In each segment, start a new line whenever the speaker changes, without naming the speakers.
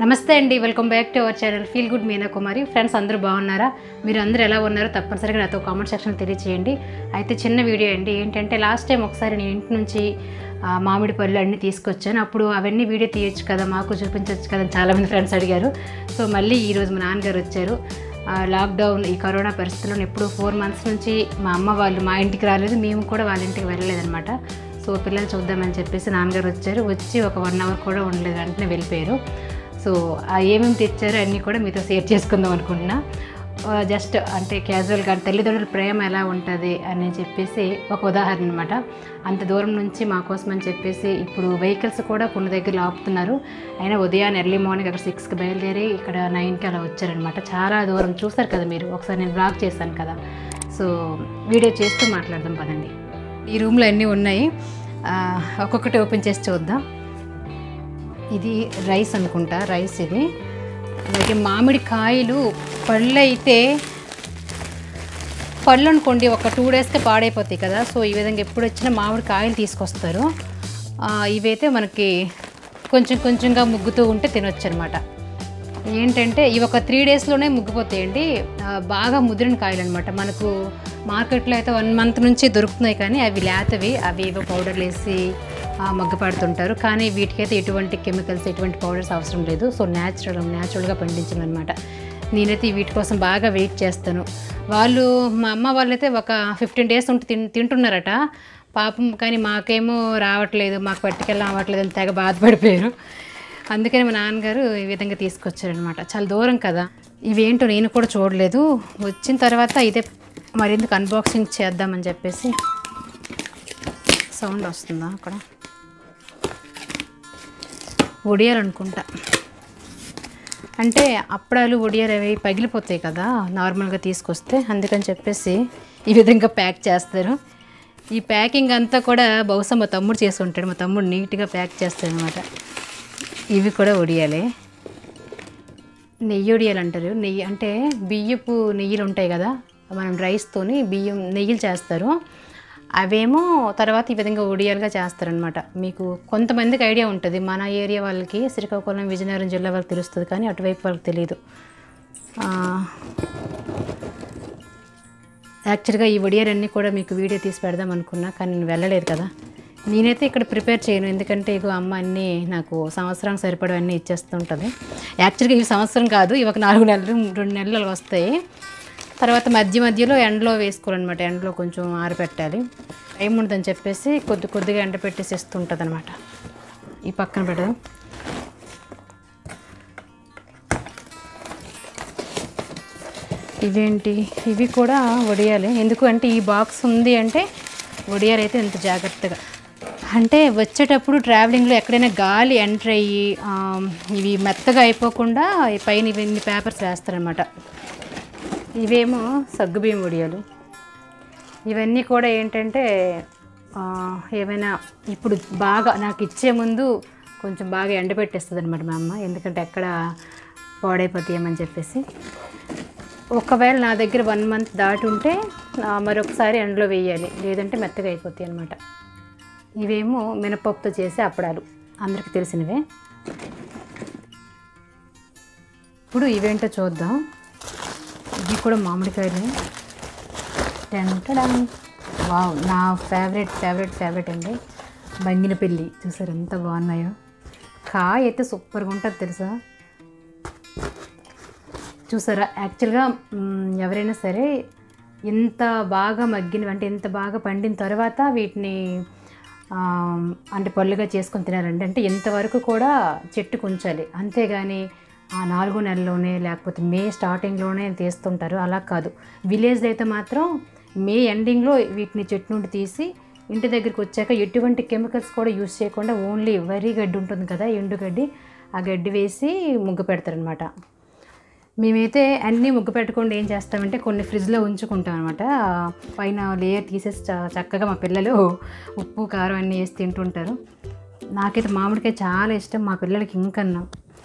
నమస్తే అండి welcome back to our channel feel good Meena Kumari friends అందరూ బాగున్నారా మీరు అందరూ ఎలా ఉన్నారో తప్పనిసరిగా నాతో కామెంట్ సెక్షన్ తెలియచేయండి అయితే చిన్న వీడియో అండి ఏంటంటే లాస్ట్ టైం ఒకసారి నేను ఇంటి నుంచి ఆ, మామిడి పళ్ళు అన్నీ తీసుకొచ్చాను అప్పుడు అవన్నీ వీడియో తీయొచ్చు కదా మాకు చూపించవచ్చు కదా అని చాలామంది ఫ్రెండ్స్ అడిగారు సో మళ్ళీ ఈరోజు మా నాన్నగారు వచ్చారు ఆ, లాక్డౌన్ ఈ కరోనా పరిస్థితుల్లో ఎప్పుడు ఫోర్ మంత్స్ నుంచి మా అమ్మ వాళ్ళు మా ఇంటికి రాలేదు మేము కూడా వాళ్ళ ఇంటికి వెళ్ళలేదన్నమాట సో పిల్లలు చూద్దామని చెప్పేసి నాన్నగారు వచ్చారు వచ్చి ఒక వన్ అవర్ కూడా ఉండలేదు వెంటనే వెళ్ళిపోయారు సో ఆ ఏమేమి తెచ్చారో అన్నీ కూడా మీతో షేర్ చేసుకుందాం అనుకుంటున్నా జస్ట్ అంటే క్యాజువల్గా తల్లిదండ్రుల ప్రేమ ఎలా ఉంటుంది అని చెప్పేసి ఒక ఉదాహరణ అనమాట అంత దూరం నుంచి మా కోసం అని చెప్పేసి ఇప్పుడు వెహికల్స్ కూడా కొన్ని దగ్గర ఆపుతున్నారు అయినా ఉదయాన్నే ఎర్లీ మార్నింగ్ అక్కడ సిక్స్కి బయలుదేరి ఇక్కడ నైన్కి అలా వచ్చారనమాట చాలా దూరం చూసారు కదా మీరు ఒకసారి నేను బ్లాగ్ చేశాను కదా సో వీడియో చేస్తూ మాట్లాడదాం పదండి ఈ రూమ్లో అన్నీ ఉన్నాయి ఆ, ఒక్కొక్కటి ఓపెన్ చేసి చూద్దాం ఇది రైస్ అనుకుంటా రైస్ ఇది అలాగే మామిడి కాయలు పళ్ళు అయితే పళ్ళు అనుకోండి ఒక టూ డేస్కే పాడైపోతాయి కదా సో ఈ విధంగా ఎప్పుడు వచ్చినా మామిడి కాయలు తీసుకొస్తారు ఆ, ఇవైతే మనకి కొంచెం కొంచెంగా ముగ్గుతూ ఉంటే తినొచ్చు అనమాట ఏంటంటే ఇవి ఒక త్రీ డేస్లోనే ముగ్గిపోతాయండి ఆ, బాగా ముదిరిన కాయలు అనమాట మనకు మార్కెట్లో అయితే వన్ మంత్ నుంచి దొరుకుతున్నాయి కానీ అవి లేతవి అవి ఏవో పౌడర్లు వేసి ఆ, మగ్గపడుతుంటారు కానీ వీటికైతే ఎటువంటి కెమికల్స్ ఎటువంటి పౌడర్స్ అవసరం లేదు సో న్యాచురల్ న్యాచురల్గా పండించడం అనమాట నేనైతే వీటి కోసం బాగా వెయిట్ చేస్తాను వాళ్ళు మా అమ్మ వాళ్ళైతే ఒక ఫిఫ్టీన్ డేస్ ఉంటే తిన్ తింటున్నారట పాపం కానీ మాకేమో రావట్లేదు మాకు పట్టుకెళ్ళి అవ్వట్లేదు అని తెగ బాధపడిపోయారు అందుకని మా నాన్నగారు ఈ విధంగా తీసుకొచ్చారనమాట చాలా దూరం కదా ఇవేంటో నేను కూడా చూడలేదు వచ్చిన తర్వాత ఇదే మరెందుకు అన్బాక్సింగ్ చేద్దామని చెప్పేసి సౌండ్ వస్తుందా అక్కడ ఒడియాలనుకుంటా అంటే అప్పడాలు ఒడియాలు అవి పగిలిపోతాయి కదా నార్మల్గా తీసుకొస్తే అందుకని చెప్పేసి ఈ విధంగా ప్యాక్ చేస్తారు ఈ ప్యాకింగ్ అంతా కూడా బహుశా మా తమ్ముడు చేసి ఉంటాడు మా తమ్ముడు నీట్గా ప్యాక్ చేస్తాడు అనమాట ఇవి కూడా ఒడియాలే నెయ్యి ఒడియాలు అంటారు నెయ్యి అంటే బియ్యపు నెయ్యిలు ఉంటాయి కదా మనం రైస్తోని బియ్యం నెయ్యిలు చేస్తారు అవేమో తర్వాత ఈ విధంగా ఒడియాలుగా చేస్తారనమాట మీకు కొంతమందికి ఐడియా ఉంటుంది మన ఏరియా వాళ్ళకి శ్రీకాకుళం విజయనగరం జిల్లా వాళ్ళకి తెలుస్తుంది కానీ అటువైపు వాళ్ళకి తెలియదు ఆ, యాక్చువల్గా ఈ ఒడియాలన్నీ కూడా మీకు వీడియో తీసి పెడదాం అనుకున్నా కానీ నేను వెళ్ళలేదు కదా నేనైతే ఇక్కడ ప్రిపేర్ చేయను ఎందుకంటే ఇగో అమ్మ అన్నీ నాకు సంవత్సరానికి సరిపడవన్నీ ఇచ్చేస్తుంటుంది యాక్చువల్గా ఇవి సంవత్సరం కాదు ఇవి ఒక నాలుగు నెలలు రెండు నెలలు అలా వస్తాయి తర్వాత మధ్య మధ్యలో ఎండలో వేసుకోవాలన్నమాట ఎండలో కొంచెం ఆరబెట్టాలి టైం ఉండదని చెప్పేసి కొద్ది కొద్దిగా ఎండ పెట్టేసి ఇస్తుంటుంది అనమాట ఈ పక్కన పెడదాం ఇవేంటి ఇవి కూడా వడియాలి ఎందుకు అంటే ఈ బాక్స్ ఉంది అంటే వడియాలు అయితే ఇంత జాగ్రత్తగా అంటే వచ్చేటప్పుడు ట్రావెలింగ్లో ఎక్కడైనా గాలి ఎంటర్ అయ్యి ఆ, ఇవి మెత్తగా అయిపోకుండా ఈ పైన ఇవి ఇన్ని పేపర్స్ వేస్తారనమాట ఇవేమో సగ్గుబియ్యం వడియాలు ఇవన్నీ కూడా ఏంటంటే ఆ, ఏమైనా ఇప్పుడు బాగా నాకు ఇచ్చే ముందు కొంచెం బాగా ఎండబెట్టేస్తుంది అనమాట మా అమ్మ ఎందుకంటే ఎక్కడ పాడైపోతాయేమని చెప్పేసి ఒకవేళ నా దగ్గర వన్ మంత్ దాటి ఉంటే ఆ, మరొకసారి ఎండలో వేయాలి లేదంటే మెత్తగా అయిపోతాయి అనమాట ఇవేమో మినపప్పుతో చేసే అప్పడాలు అందరికీ తెలిసినవే ఇప్పుడు ఇవేంటో చూద్దాం ఇవి కూడా మామిడికాయలే టెంటడం వావ్ నా ఫేవరెట్ ఫేవరెట్ ఫేవరెట్ అండి బంగినపల్లి చూసారు ఎంత బాగున్నాయో కాయ అయితే సూపర్గా ఉంటుంది తెలుసా చూసారా యాక్చువల్గా మ్, ఎవరైనా సరే ఎంత బాగా మగ్గినవి అంటే ఎంత బాగా పండిన తర్వాత వీటిని ఆ, అంటే పళ్ళుగా చేసుకొని తినాలండి అంటే ఎంతవరకు కూడా చెట్టుకు ఉంచాలి అంతేగాని ఆ నాలుగో నెలలోనే లేకపోతే మే స్టార్టింగ్లోనే తీస్తుంటారు అలా కాదు విలేజ్లో అయితే మాత్రం మే ఎండింగ్లో వీటిని చెట్టు నుండి తీసి ఇంటి దగ్గరికి వచ్చాక ఎటువంటి కెమికల్స్ కూడా యూస్ చేయకుండా ఓన్లీ వరి గడ్డి ఉంటుంది కదా ఎండుగడ్డి ఆ గడ్డి వేసి ముగ్గు పెడతారనమాట మేమైతే అన్నీ ముగ్గు పెట్టకుండా ఏం చేస్తామంటే కొన్ని ఫ్రిడ్జ్లో ఉంచుకుంటాం అనమాట పైన లేయర్ తీసేసి చ- చక్కగా మా పిల్లలు ఉప్పు కారం అన్నీ వేసి తింటుంటారు నాకైతే మామిడికాయ చాలా ఇష్టం మా పిల్లలకి ఇంకన్నా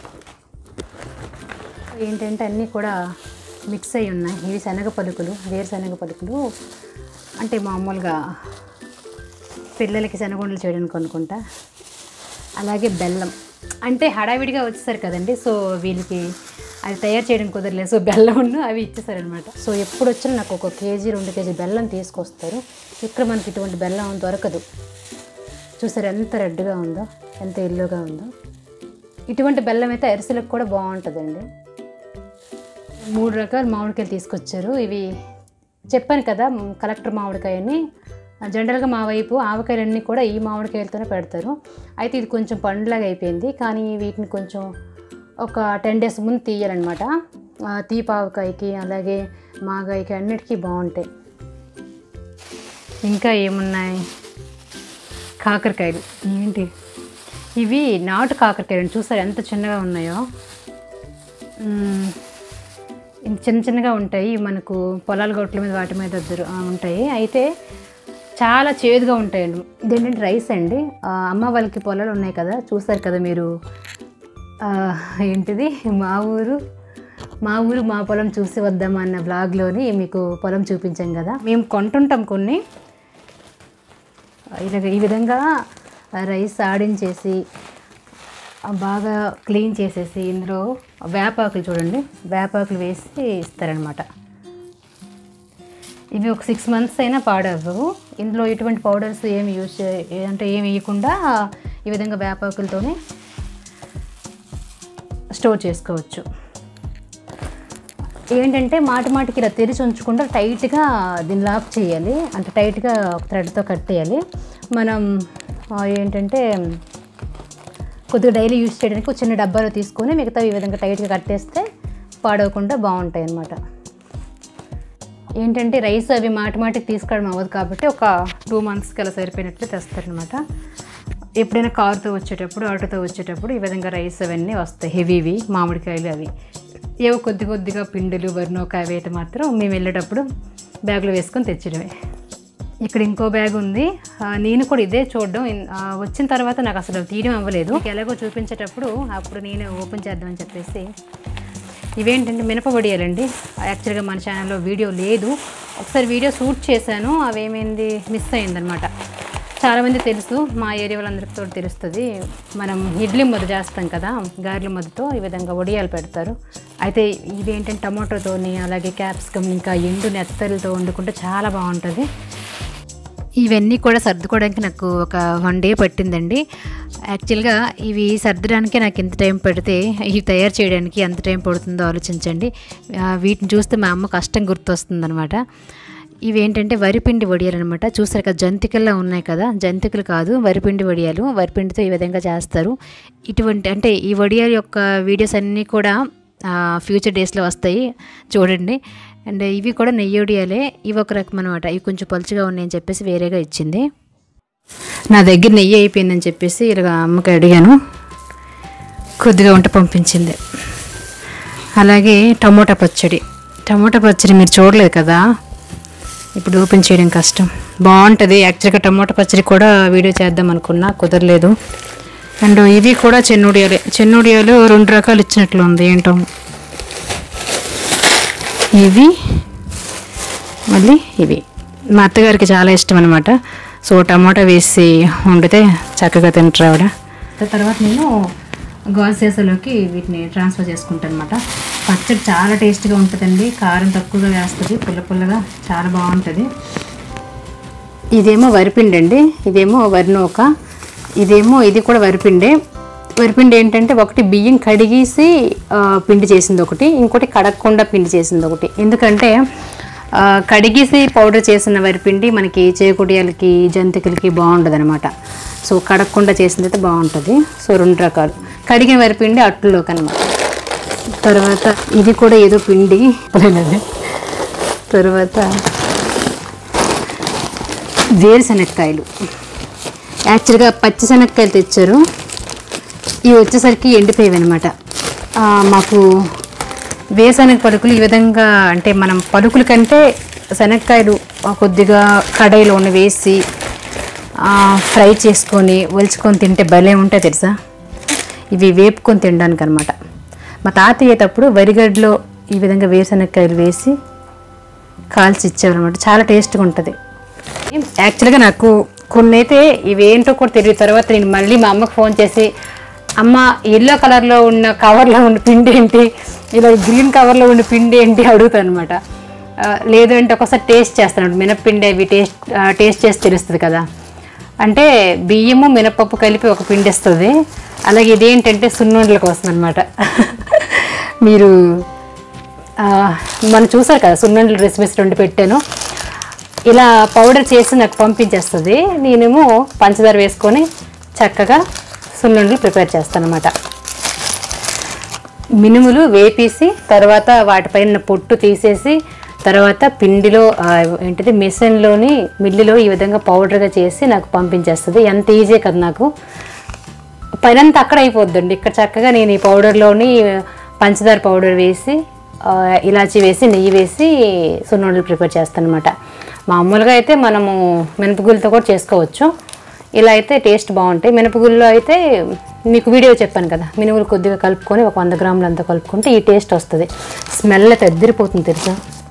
ఏంటంటే అన్నీ కూడా మిక్స్ అయి ఉన్నాయి ఇవి శనగ పలుకులు వేరుశనగ పలుకులు అంటే మామూలుగా పిల్లలకి శనగుండలు చేయడానికి అనుకుంటా అలాగే బెల్లం అంటే హడావిడిగా వచ్చేసారు కదండి సో వీళ్ళకి అది తయారు చేయడం కుదరలేదు సో బెల్లం అవి ఇచ్చేసారనమాట సో ఎప్పుడు వచ్చినా నాకు ఒక కేజీ రెండు కేజీ బెల్లం తీసుకొస్తారు ఇక్కడ మనకి ఇటువంటి బెల్లం దొరకదు చూసారు ఎంత రెడ్గా ఉందో ఎంత ఎల్లోగా ఉందో ఇటువంటి బెల్లం అయితే అరిసెలకు కూడా బాగుంటుందండి మూడు రకాల మామిడికాయలు తీసుకొచ్చారు ఇవి చెప్పాను కదా మ్, కలెక్టర్ మామిడికాయని జనరల్గా మా వైపు ఆవకాయలన్నీ కూడా ఈ మామిడికాయలతోనే పెడతారు అయితే ఇది కొంచెం పండులాగా అయిపోయింది కానీ వీటిని కొంచెం ఒక టెన్ డేస్ ముందు తీయాలన్నమాట ఆ, తీపావకాయకి అలాగే మాగాయకి అన్నిటికీ బాగుంటాయి ఇంకా ఏమున్నాయి కాకరకాయలు ఏంటి ఇవి నాటు కాకరకాయలు చూసారు ఎంత చిన్నగా ఉన్నాయో మ్మ్. ఇవి చిన్న చిన్నగా ఉంటాయి మనకు పొలాల గొట్ల మీద వాటి మీద దొరు- ఆ, ఉంటాయి అయితే చాలా చేదుగా ఉంటాయండి ఇదేంటంటే రైస్ అండి ఆ, అమ్మ వాళ్ళకి పొలాలు ఉన్నాయి కదా చూసారు కదా మీరు ఆ, ఏంటిది మా ఊరు మా ఊరు మా పొలం చూసి వద్దాం అన్న బ్లాగ్లోని మీకు పొలం చూపించాం కదా మేము కొంటుంటాం కొన్ని ఇలాగ ఈ విధంగా రైస్ ఆడించేసి ఆ, బాగా క్లీన్ చేసేసి ఇందులో వేపాకులు చూడండి వేపాకులు వేసి ఇస్తారనమాట ఇవి ఒక సిక్స్ మంత్స్ అయినా పాడవు ఇందులో ఎటువంటి పౌడర్స్ ఏమి యూజ్ చే అంటే ఏమి వేయకుండా ఈ విధంగా వేపాకులతోనే స్టోర్ చేసుకోవచ్చు ఏంటంటే మాటి మాటికి ఇలా తెరిచి ఉంచకుండా టైట్గా దీన్ని లాక్ చేయాలి అంటే టైట్గా థ్రెడ్తో కట్టేయాలి మనం ఆ, ఏంటంటే కొద్దిగా డైలీ యూజ్ చేయడానికి ఒక చిన్న డబ్బాలో తీసుకొని మిగతా ఈ విధంగా టైట్గా కట్టేస్తే పాడవకుండా బాగుంటాయి అన్నమాట ఏంటంటే రైస్ అవి మాటి మాటికి తీసుకోవడం అవ్వదు కాబట్టి ఒక టూ మంత్స్కి అలా సరిపోయినట్లు తెస్తారనమాట ఎప్పుడైనా కారుతో వచ్చేటప్పుడు ఆటోతో వచ్చేటప్పుడు ఈ విధంగా రైస్ అవన్నీ వస్తాయి హెవీవి మామిడికాయలు అవి ఏవో కొద్ది కొద్దిగా పిండిలు వరినోకాయ అవి అయితే మాత్రం మేము వెళ్ళేటప్పుడు బ్యాగ్లో వేసుకొని తెచ్చడమే ఇక్కడ ఇంకో బ్యాగ్ ఉంది ఆ, నేను కూడా ఇదే చూడడం ఇన్- ఆ, వచ్చిన తర్వాత నాకు అసలు తీయడం అవ్వలేదు మీకు ఎలాగో చూపించేటప్పుడు అప్పుడు నేనే ఓపెన్ చేద్దామని చెప్పేసి ఇవేంటంటే మినప వడియాలండి యాక్చువల్గా మన ఛానల్లో వీడియో లేదు ఒకసారి వీడియో షూట్ చేశాను అవేమైంది మిస్ అయిందనమాట చాలామంది తెలుసు మా ఏరియా వాళ్ళందరికీ కూడా తెలుస్తుంది మనం ఇడ్లీ ముద్ద చేస్తాం కదా గారెల ముద్దతో ఈ విధంగా వడియాలు పెడతారు అయితే ఇవేంటంటే టమాటోతోని అలాగే క్యాప్సికమ్ ఇంకా ఎండు నెత్తలతో వండుకుంటే చాలా బాగుంటుంది ఇవన్నీ కూడా సర్దుకోవడానికి నాకు ఒక వన్ డే పట్టిందండి యాక్చువల్గా ఇవి సర్దడానికి నాకు ఎంత టైం పడితే ఇవి తయారు చేయడానికి ఎంత టైం పడుతుందో ఆలోచించండి ఆ, వీటిని చూస్తే మా అమ్మ కష్టం గుర్తొస్తుందనమాట ఇవి ఏంటంటే వరిపిండి వడియాలు అనమాట చూసారు కదా జంతికల్లా ఉన్నాయి కదా జంతికలు కాదు వరిపిండి వడియాలు వరిపిండితో ఈ విధంగా చేస్తారు ఇటువంటి అంటే ఈ వడియాల యొక్క వీడియోస్ అన్నీ కూడా ఫ్యూచర్ డేస్లో వస్తాయి చూడండి అండ్ ఇవి కూడా నెయ్యి వడియాలే ఇవి ఒక రకం అనమాట ఇవి కొంచెం పలుచగా ఉన్నాయని చెప్పేసి వేరేగా ఇచ్చింది నా దగ్గర నెయ్యి అయిపోయిందని చెప్పేసి ఇలాగ అమ్మకి అడిగాను కొద్దిగా వంట పంపించింది అలాగే టమోటా పచ్చడి టమోటా పచ్చడి మీరు చూడలేదు కదా ఇప్పుడు ఓపెన్ చేయడం కష్టం బాగుంటుంది యాక్చువల్గా టమోటా పచ్చడి కూడా వీడియో చేద్దాం అనుకున్నా కుదరలేదు అండ్ ఇవి కూడా చెన్నుడియాలే చెన్నుడియాలు రెండు రకాలు ఇచ్చినట్లు ఉంది ఏంటో ఇవి మళ్ళీ ఇవి మా అత్తగారికి చాలా ఇష్టం అనమాట సో టమాటా వేసి వండితే చక్కగా తింటారు ఆవిడ తర్వాత నేను గాజు సీసాలోకి వీటిని ట్రాన్స్ఫర్ చేసుకుంటాను అనమాట పచ్చడి చాలా టేస్ట్గా ఉంటుందండి కారం తక్కువగా వేస్తుంది పుల్ల పుల్లగా చాలా బాగుంటుంది ఇదేమో వరిపిండి అండి ఇదేమో వరినూక ఇదేమో ఇది కూడా వరిపిండే వరిపిండి ఏంటంటే ఒకటి బియ్యం కడిగేసి ఆ, పిండి చేసింది ఒకటి ఇంకోటి కడగకుండా పిండి చేసింది ఒకటి ఎందుకంటే ఆ, కడిగేసి పౌడర్ చేసిన వరిపిండి మనకి చేకుడియాలకి జంతికలకి బాగుంటుంది అనమాట సో కడగకుండా చేసింది అయితే బాగుంటుంది సో రెండు రకాలు కడిగిన వరిపిండి అట్లులోకి అనమాట తర్వాత ఇది కూడా ఏదో పిండి పోయినది తర్వాత వేరుశనక్కాయలు యాక్చువల్గా పచ్చిశనక్కాయలు తెచ్చారు ఇవి వచ్చేసరికి ఎండిపోయేవి అనమాట మాకు వేరుశనగ పలుకులు ఈ విధంగా అంటే మనం పలుకుల కంటే శనక్కాయలు ఆ, కొద్దిగా కడాయిలో ఉన్న వేసి ఆ, ఫ్రై చేసుకొని ఒలుచుకొని తింటే భలే ఉంటాయి తెలుసా ఇవి వేపుకొని తినడానికి అనమాట మా తాతయ్య అయ్యేటప్పుడు వరిగడ్డలో ఈ విధంగా వేరుశనక్కాయలు వేసి కాల్చి ఇచ్చేవారనమాట చాలా టేస్ట్గా ఉంటుంది యాక్చువల్గా నాకు కొన్ని అయితే ఇవేంటో కూడా తెలియదు తర్వాత నేను మళ్ళీ మా అమ్మకు ఫోన్ చేసి అమ్మ ఎల్లో కలర్లో ఉన్న కవర్లో ఉన్న పిండి ఏంటి ఇలా గ్రీన్ కవర్లో ఉన్న పిండి ఏంటి అడుగుతాను అనమాట లేదు అంటే ఒకసారి టేస్ట్ చేస్తాను మినప్పిండి అవి టేస్ట్ ఆ, టేస్ట్ చేసి తెలుస్తుంది కదా అంటే బియ్యము మినపప్పు కలిపి ఒక పిండి ఇస్తుంది అలాగే ఇదేంటంటే సున్నుండల కోసం అనమాట మీరు ఆ, మనం చూసారు కదా సున్నుండల రెసిపీస్ రెండు పెట్టాను ఇలా పౌడర్ చేసి నాకు పంపించేస్తుంది నేనేమో పంచదార వేసుకొని చక్కగా సున్నుండలు ప్రిపేర్ చేస్తాను అనమాట మినుములు వేపేసి తర్వాత వాటిపైన పొట్టు తీసేసి తర్వాత పిండిలో ఆ, ఏంటిది మిషన్లోని మిల్లులో ఈ విధంగా పౌడర్గా చేసి నాకు పంపించేస్తుంది ఎంత ఈజీ కదా నాకు పైనంతా అక్కడ అయిపోద్దండి ఇక్కడ చక్కగా నేను ఈ పౌడర్లోని పంచదార పౌడర్ వేసి ఆ, ఇలాచీ వేసి నెయ్యి వేసి సున్నుండలు ప్రిపేర్ చేస్తాను అనమాట మామూలుగా అయితే మనము మినపగుళ్ళతో కూడా చేసుకోవచ్చు ఇలా అయితే టేస్ట్ బాగుంటాయి మినపగుళ్ళలో అయితే మీకు వీడియో చెప్పాను కదా మినుములు కొద్దిగా కలుపుకొని ఒక వంద గ్రాములు అంతా కలుపుకుంటే ఈ టేస్ట్ వస్తుంది స్మెల్ అయితే ఎద్దిరిపోతుంది తెలుసా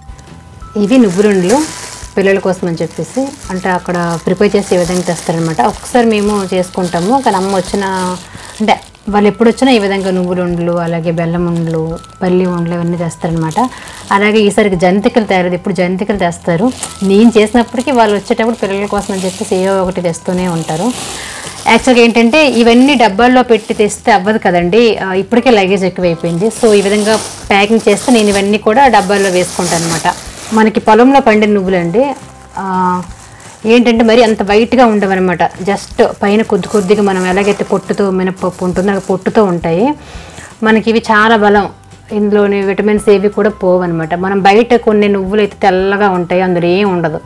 ఇవి నువ్వులుండ్లు పిల్లల కోసం అని చెప్పేసి అంటే అక్కడ ప్రిపేర్ చేసి ఈ విధంగా తెస్తారనమాట ఒక్కసారి మేము చేసుకుంటాము కానీ అమ్మ వచ్చిన అంటే వాళ్ళు ఎప్పుడు వచ్చినా ఈ విధంగా నువ్వులు ఉండలు అలాగే బెల్లం ఉండలు పల్లి ఉండలు ఇవన్నీ తెస్తారనమాట అలాగే ఈసారికి జంతికలు తయారు ఇప్పుడు జంతికలు తెస్తారు నేను చేసినప్పటికీ వాళ్ళు వచ్చేటప్పుడు పిల్లల కోసం అని చెప్పేసి ఏవో ఒకటి తెస్తూనే ఉంటారు యాక్చువల్గా ఏంటంటే ఇవన్నీ డబ్బాల్లో పెట్టి తెస్తే అవ్వదు కదండి ఆ, ఇప్పటికే లగేజ్ ఎక్కువైపోయింది సో ఈ విధంగా ప్యాకింగ్ చేస్తే నేను ఇవన్నీ కూడా డబ్బాల్లో వేసుకుంటాను అనమాట మనకి పొలంలో పండిన నువ్వులండి ఆ, ఏంటంటే మరి అంత వైట్గా ఉండవన్నమాట జస్ట్ పైన కొద్ది కొద్దిగా మనం ఎలాగైతే పొట్టుతో మినపప్పు ఉంటుందో అలా పొట్టుతో ఉంటాయి మనకి ఇవి చాలా బలం ఇందులోని విటమిన్స్ ఏవి కూడా పోవన్నమాట మనం బయట కొన్ని నువ్వులు అయితే తెల్లగా ఉంటాయి అందులో ఏం ఉండదు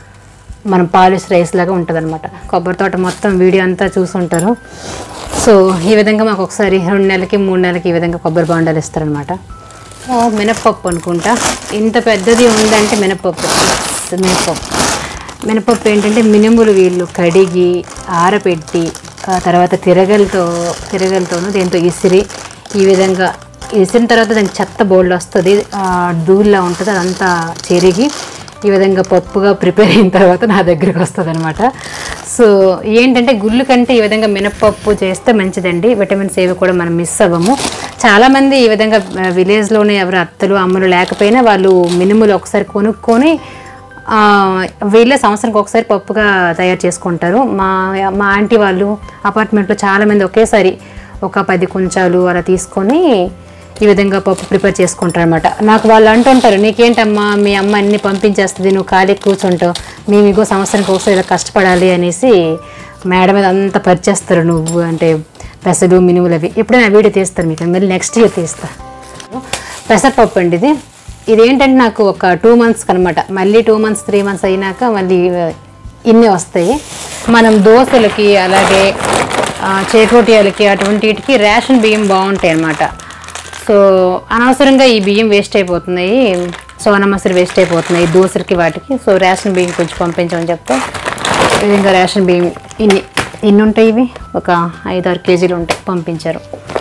మనం పాలిష్ రైస్ లాగా ఉంటుంది అనమాట కొబ్బరి తోట మొత్తం వీడియో అంతా చూసుంటారు సో ఈ విధంగా మాకు ఒకసారి రెండు నెలలకి మూడు నెలలకి ఈ విధంగా కొబ్బరి బాండాలు ఇస్తారనమాట మినప్పప్పు అనుకుంటా ఇంత పెద్దది ఉందంటే మినప్పప్పు మినప్పప్పు మినపప్పు ఏంటంటే మినుములు వీళ్ళు కడిగి ఆరపెట్టి ఆ తర్వాత తిరగలతో తిరగలతోనూ దీంతో ఇసిరి ఈ విధంగా ఇసిరిన తర్వాత దానికి చెత్త బోల్డ్ వస్తుంది ధూళిలా ఉంటుంది అదంతా చెరిగి ఈ విధంగా పప్పుగా ప్రిపేర్ అయిన తర్వాత నా దగ్గరికి వస్తుంది అనమాట సో ఏంటంటే గుళ్ళు కంటే ఈ విధంగా మినపప్పు చేస్తే మంచిదండి విటమిన్స్ ఏవి కూడా మనం మిస్ అవ్వము చాలామంది ఈ విధంగా విలేజ్లోనే ఎవరు అత్తలు అమ్మలు లేకపోయినా వాళ్ళు మినుములు ఒకసారి కొనుక్కొని ఆ, వీళ్ళే సంవత్సరానికి ఒకసారి పప్పుగా తయారు చేసుకుంటారు మా మా ఆంటీ వాళ్ళు అపార్ట్మెంట్లో చాలామంది ఒకేసారి ఒక పది కుంచాలు అలా తీసుకొని ఈ విధంగా పప్పు ప్రిపేర్ చేసుకుంటారు అనమాట నాకు వాళ్ళు అంటుంటారు నీకేంటమ్మా మీ అమ్మ అన్ని పంపించేస్తుంది నువ్వు ఖాళీ కూర్చుంటావు మేము ఇగో సంవత్సరానికి ఒకసారి ఇలా కష్టపడాలి అనేసి మేడం మీద అంతా పరిచేస్తారు నువ్వు అంటే పెసలు మినుములు అవి ఎప్పుడైనా వీడియో తీస్తారు మీకు మళ్ళీ నెక్స్ట్ ఇయర్ తీస్తా పెసరపప్పు అండి ఇది ఇది ఏంటంటే నాకు ఒక టూ మంత్స్కి అనమాట మళ్ళీ టూ మంత్స్ త్రీ మంత్స్ అయినాక మళ్ళీ ఇన్ని వస్తాయి మనం దోశలకి అలాగే ఆ, చేకోటియాలకి అటువంటి వీటికి రేషన్ బియ్యం బాగుంటాయి అన్నమాట సో అనవసరంగా ఈ బియ్యం వేస్ట్ అయిపోతున్నాయి సోనా మసూరి వేస్ట్ అయిపోతున్నాయి దోశలకి వాటికి సో రేషన్ బియ్యం కొంచెం పంపించమని చెప్తే ఈ విధంగా రేషన్ బియ్యం ఇన్ని ఇన్ని ఉంటాయి ఇవి ఒక ఐదు ఆరు కేజీలు ఉంటాయి పంపించారు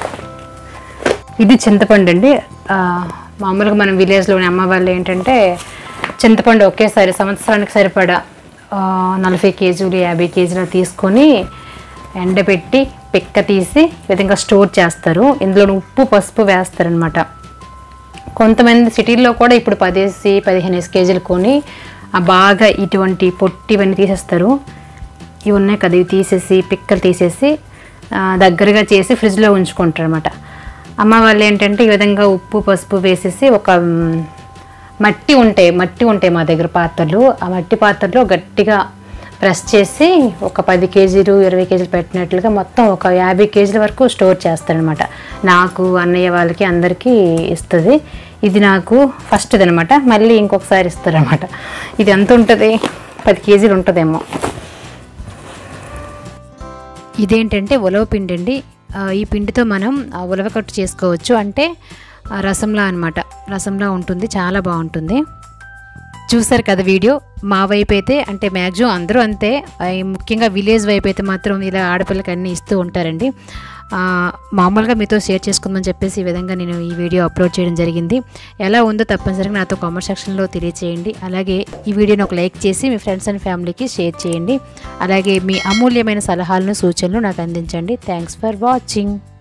ఇది చింతపండు అండి ఆ, మామూలుగా మనం విలేజ్లోని అమ్మ వాళ్ళు ఏంటంటే చింతపండు ఒకేసారి సంవత్సరానికి సరిపడా ఆ, నలభై కేజీలు యాభై కేజీలు తీసుకొని ఎండబెట్టి పిక్క తీసి ఈ విధంగా స్టోర్ చేస్తారు ఇందులో ఉప్పు పసుపు వేస్తారనమాట కొంతమంది సిటీల్లో కూడా ఇప్పుడు పదేసి పదిహేను కేజీలు కొని ఆ బాగా ఇటువంటి పొట్టి ఇవన్నీ తీసేస్తారు ఇవి ఉన్నాయి కదా ఇవి తీసేసి పిక్కలు తీసేసి ఆ, దగ్గరగా చేసి ఫ్రిడ్జ్లో ఉంచుకుంటారు అనమాట అమ్మ వాళ్ళు ఏంటంటే ఈ విధంగా ఉప్పు పసుపు వేసేసి ఒక మ్, మట్టి ఉంటాయి మట్టి ఉంటాయి మా దగ్గర పాత్రలు ఆ మట్టి పాత్రలో గట్టిగా ప్రెస్ చేసి ఒక పది కేజీలు ఇరవై కేజీలు పెట్టినట్లుగా మొత్తం ఒక యాభై కేజీల వరకు స్టోర్ చేస్తారనమాట నాకు అన్నయ్య వాళ్ళకి అందరికీ ఇస్తుంది ఇది నాకు ఫస్ట్ది అనమాట మళ్ళీ ఇంకొకసారి ఇస్తారనమాట ఇది ఎంత ఉంటుంది పది కేజీలు ఉంటుందేమో ఇదేంటంటే ఉలవ పిండి అండి ఆ, ఈ పిండితో మనం ఆ, ఉలవకట్టు చేసుకోవచ్చు అంటే ఆ, రసంలా అనమాట రసంలా ఉంటుంది చాలా బాగుంటుంది చూసారు కదా వీడియో మా వైపు అయితే అంటే మ్యాక్సిమం అందరూ అంతే ఆ, ఈ ముఖ్యంగా విలేజ్ వైపు అయితే మాత్రం ఇలా ఆడపిల్లకి అన్నీ ఇస్తూ ఉంటారండి ఆ, మామూలుగా మీతో షేర్ చేసుకుందామని చెప్పేసి ఈ విధంగా నేను ఈ వీడియో అప్లోడ్ చేయడం జరిగింది ఎలా ఉందో తప్పనిసరిగా నాతో కామెంట్ సెక్షన్లో తెలియచేయండి అలాగే ఈ వీడియోని ఒక లైక్ చేసి మీ ఫ్రెండ్స్ అండ్ ఫ్యామిలీకి షేర్ చేయండి అలాగే మీ అమూల్యమైన సలహాలను సూచనలు నాకు అందించండి థ్యాంక్స్ ఫర్ వాచింగ్